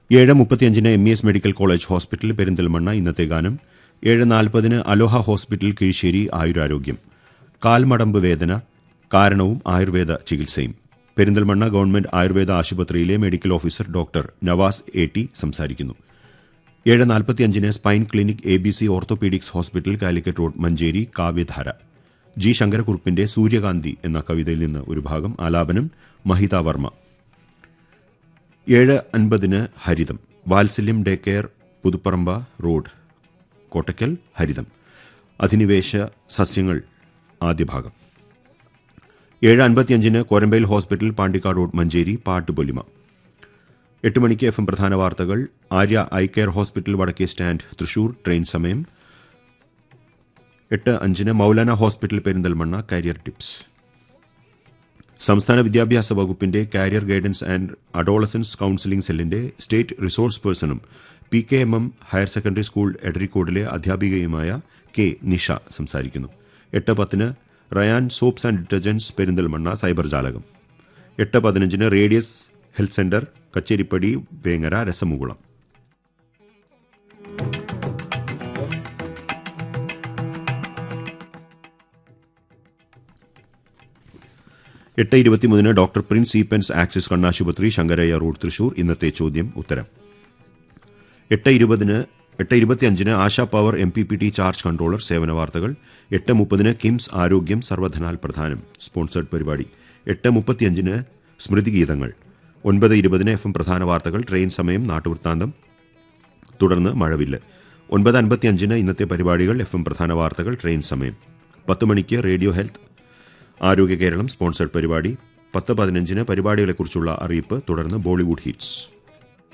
ഏഴ് മുപ്പത്തിയഞ്ചിന് M E S medical college hospital Perinthalmanna ഇന്നത്തെ ഗാനം ഏഴ് നാൽപ്പതിന് അലോഹ ഹോസ്പിറ്റൽ കീഴ്ശ്ശേരി ആയുരാരോഗ്യം കാൽമടമ്പ് വേദന കാരണവും ആയുർവേദ ചികിത്സയും പെരിന്തൽമണ്ണ ഗവൺമെന്റ് ആയുർവേദ ആശുപത്രിയിലെ medical officer doctor Navas A T സംസാരിക്കുന്നു ഏഴ് നാൽപ്പത്തിയഞ്ചിന് spine clinic A B C orthopaedics hospital Calicut road Manjeri കാവ്യധാര ജി ശങ്കരക്കുറുപ്പിന്റെ സൂര്യകാന്തി എന്ന കവിതയിൽ നിന്ന് ഒരു ഭാഗം ആലാപനം മഹിത വർമ്മ ഏഴ് അൻപതിന് Haritham Vatsalyam day care Puthuparamba road Kottakkal Haritham അധിനിവേശ സസ്യങ്ങൾ ആദ്യ ഭാഗം ഏഴ് അൻപത്തിയഞ്ചിന് കോരമ്പയിൽ ഹോസ്പിറ്റൽ പാണ്ടിക്കാട് റോഡ് മഞ്ചേരി പാട്ടുപൊലിമ എട്ട് മണിക്ക് എഫ് എം പ്രധാന വാർത്തകൾ ആര്യ ഐ കെയർ ഹോസ്പിറ്റൽ വടക്കേ സ്റ്റാൻഡ് തൃശൂർ ട്രെയിൻ സമയം എട്ട് അഞ്ചിന് Maulana hospital Perinthalmanna career tips സംസ്ഥാന വിദ്യാഭ്യാസ വകുപ്പിന്റെ career guidance and adolescence counselling സെല്ലിന്റെ സ്റ്റേറ്റ് റിസോഴ്സ് പേഴ്സണും P K M M higher secondary school എഡറിക്കോഡിലെ അധ്യാപികയുമായ കെ നിഷ സംസാരിക്കുന്നു എട്ട് പത്തിന് Ryan soaps and detergents Perinthalmanna cyber ജാലകം എട്ട് പതിനഞ്ചിന് radius health centre Kacheripadi Vengara രസമുകുളം എട്ട് ഇരുപത്തിമൂന്നിന് ഡോക്ടർ പ്രിൻസ് ഈപ്പൻസ് ആക്സിസ് കണ്ണാശുപത്രി ശങ്കരയ്യ റോഡ് തൃശൂർ ഇന്നത്തെ ചോദ്യം ഉത്തരം എട്ട് ഇരുപതിന് എട്ട് ഇരുപത്തിയഞ്ചിന് Asha power M P P T charge controller സേവന വാർത്തകൾ എട്ട് മുപ്പതിന് കിംസ് ആരോഗ്യം സർവധനാൽ പ്രധാനം സ്പോൺസേഡ് പരിപാടി എട്ട് മുപ്പത്തിയഞ്ചിന് സ്മൃതി ഗീതങ്ങൾ ഒൻപത് ഇരുപതിന് എഫ് എം പ്രധാന വാർത്തകൾ ട്രെയിൻ സമയം നാട്ടുവൃത്താന്തം തുടർന്ന് മഴവില്ല് ഒൻപത് അൻപത്തിയഞ്ചിന് ഇന്നത്തെ പരിപാടികൾ എഫ് എം പ്രധാന വാർത്തകൾ ട്രെയിൻ സമയം പത്ത് മണിക്ക് റേഡിയോ ഹെൽത്ത് ആരോഗ്യ കേരളം സ്പോൺസേഡ് പരിപാടി പത്ത് പതിനഞ്ചിന് പരിപാടികളെക്കുറിച്ചുള്ള അറിയിപ്പ് തുടർന്ന് ബോളിവുഡ് ഹിറ്റ്സ്